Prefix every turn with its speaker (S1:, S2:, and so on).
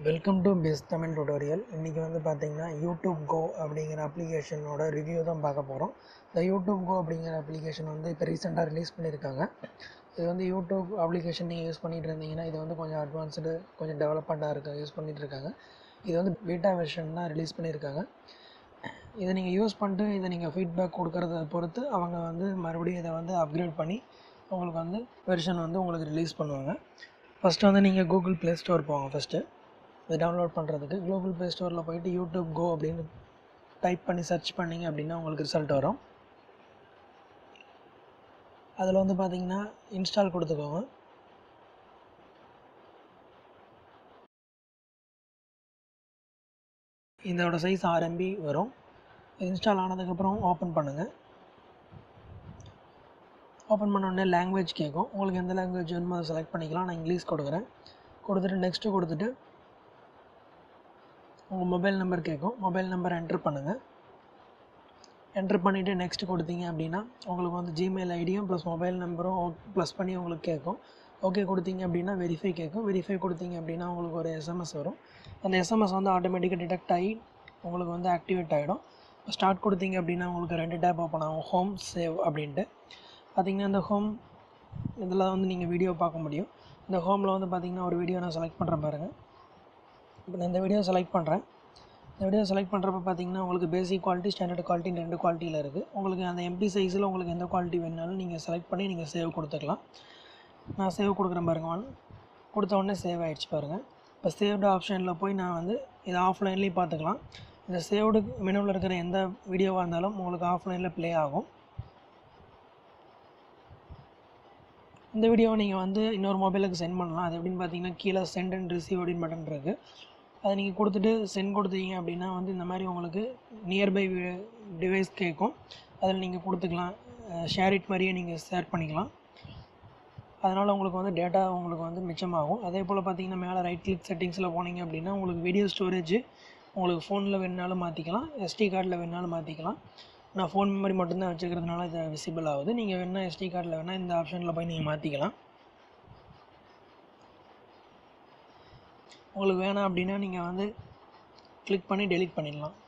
S1: welcome to best Tamil tutorial இன்றைக்கி வந்து பார்த்தீங்கன்னா யூடியூப் கோ அப்படிங்கிற அப்ளிகேஷனோட ரிவ்யூ தான் பார்க்க போகிறோம் இந்த யூடியூப் கோ அப்படிங்கிற அப்ளிகேஷன் வந்து இப்போ ரீசெண்டாக ரிலீஸ் பண்ணியிருக்காங்க இது வந்து யூடியூப் அப்ளிகேஷன் நீங்கள் யூஸ் பண்ணிட்டு இருந்தீங்கன்னா இது வந்து கொஞ்சம் அட்வான்ஸ்டு கொஞ்சம் டெவலப்மெண்ட்டாக இருக்குது யூஸ் பண்ணிட்டு இருக்காங்க இது வந்து பீட்டா வெர்ஷன் தான் ரிலீஸ் பண்ணியிருக்காங்க இதை நீங்கள் யூஸ் பண்ணிட்டு இதை நீங்கள் ஃபீட்பேக் கொடுக்கறத பொறுத்து அவங்க வந்து மறுபடியும் இதை வந்து அப்கிரேட் பண்ணி உங்களுக்கு வந்து வெர்ஷன் வந்து உங்களுக்கு ரிலீஸ் பண்ணுவாங்க ஃபஸ்ட்டு வந்து நீங்கள் கூகுள் ப்ளே ஸ்டோர் போங்க ஃபஸ்ட்டு இது டவுன்லோட் பண்ணுறதுக்கு கூகுள் ப்ளே ஸ்டோரில் போயிட்டு யூடியூப் கோ அப்படின்னு டைப் பண்ணி சர்ச் பண்ணிங்க அப்படின்னா உங்களுக்கு ரிசல்ட் வரும் அதில் வந்து பார்த்தீங்கன்னா இன்ஸ்டால் கொடுத்துக்கோங்க இதோட சைஸ் ஆர்எம்பி வரும் இன்ஸ்டால் ஆனதுக்கப்புறம் ஓப்பன் பண்ணுங்கள் ஓப்பன் பண்ண உடனே லாங்குவேஜ் கேட்கும் உங்களுக்கு எந்த லாங்குவேஜ் வேணுமோ அதை செலக்ட் பண்ணிக்கலாம் நான் இங்கிலீஷ் கொடுக்குறேன் கொடுத்துட்டு நெக்ஸ்ட்டு கொடுத்துட்டு உங்கள் மொபைல் நம்பர் கேட்கும் மொபைல் நம்பர் என்ட்ரு பண்ணுங்கள் என்ட்ரு பண்ணிவிட்டு நெக்ஸ்ட் கொடுத்தீங்க அப்படின்னா உங்களுக்கு வந்து ஜிமெயில் ஐடியும் ப்ளஸ் மொபைல் நம்பரும் ப்ளஸ் பண்ணி உங்களுக்கு கேட்கும் ஓகே கொடுத்தீங்க அப்படின்னா வெரிஃபை கேட்கும் வெரிஃபை கொடுத்தீங்க அப்படின்னா உங்களுக்கு ஒரு எஸ்எம்எஸ் வரும் அந்த எஸ்எம்எஸ் வந்து ஆட்டோமேட்டிக்காக டிடெக்ட் ஆகி உங்களுக்கு வந்து ஆக்டிவேட் ஆகிடும் ஸ்டார்ட் கொடுத்தீங்க அப்படின்னா உங்களுக்கு ரெண்டு டேப் ஓப்பன் ஆகும் ஹோம் சேவ் அப்படின்ட்டு பார்த்திங்கன்னா இந்த ஹோம் இதில் வந்து நீங்கள் வீடியோ பார்க்க முடியும் இந்த ஹோமில் வந்து பார்த்திங்கன்னா ஒரு வீடியோ நான் செலக்ட் பண்ணுறேன் பாருங்கள் இப்போ நான் இந்த வீடியோ செலக்ட் பண்ணுறேன் இந்த வீடியோ செலக்ட் பண்ணுறப்ப பார்த்தீங்கன்னா உங்களுக்கு பேசிக் குவாலிட்டி ஸ்டாண்டர்ட் குவாலிட்டி ரெண்டு குவாலிட்டியில் இருக்குது உங்களுக்கு அந்த எம்பி சைஸில் உங்களுக்கு எந்த குவாலிட்டி வேணாலும் நீங்கள் செலக்ட் பண்ணி நீங்கள் சேவ் கொடுத்துக்கலாம் நான் சேவ் கொடுக்குறேன் பாருங்க ஒன் கொடுத்த உடனே சேவ் ஆகிடுச்சு பாருங்கள் இப்போ சேவ்டு ஆப்ஷனில் போய் நான் வந்து இதை ஆஃப்லைன்லேயும் பார்த்துக்கலாம் இந்த சேவ்டு மெனுவில் இருக்கிற எந்த வீடியோவாக இருந்தாலும் உங்களுக்கு ஆஃப்லைனில் ப்ளே ஆகும் இந்த வீடியோவை நீங்கள் வந்து இன்னொரு மொபைலுக்கு சென்ட் பண்ணலாம் அது எப்படின்னு பார்த்தீங்கன்னா கீழே சென்ட் அண்ட் ரிசீவ் அப்படின்னு பட்டன் இருக்குது அதை நீங்கள் கொடுத்துட்டு சென்ட் கொடுத்தீங்க அப்படின்னா வந்து இந்த மாதிரி உங்களுக்கு நியர்பை டிவைஸ் கேட்கும் அதில் நீங்கள் கொடுத்துக்கலாம் ஷேர் இட் மாதிரியே நீங்கள் ஷேர் பண்ணிக்கலாம் அதனால் உங்களுக்கு வந்து டேட்டா உங்களுக்கு வந்து மிச்சமாகும் அதே போல் பார்த்தீங்கன்னா மேலே ரைட் கிளிக் செட்டிங்ஸில் போனீங்க அப்படின்னா உங்களுக்கு வீடியோ ஸ்டோரேஜ் உங்களுக்கு ஃபோனில் வேணுனாலும் மாற்றிக்கலாம் எஸ்டி கார்டில் வேணுனாலும் மாற்றிக்கலாம் நான் ஃபோன் மெமரி மட்டும்தான் வச்சுக்கிறதுனால இது விசிபிள் ஆகுது நீங்கள் வேணால் எஸ்டி கார்டில் வேணால் இந்த ஆப்ஷனில் போய் நீங்கள் மாற்றிக்கலாம் உங்களுக்கு வேணாம் அப்படின்னா நீங்கள் வந்து கிளிக் பண்ணி டெலிட் பண்ணிடலாம்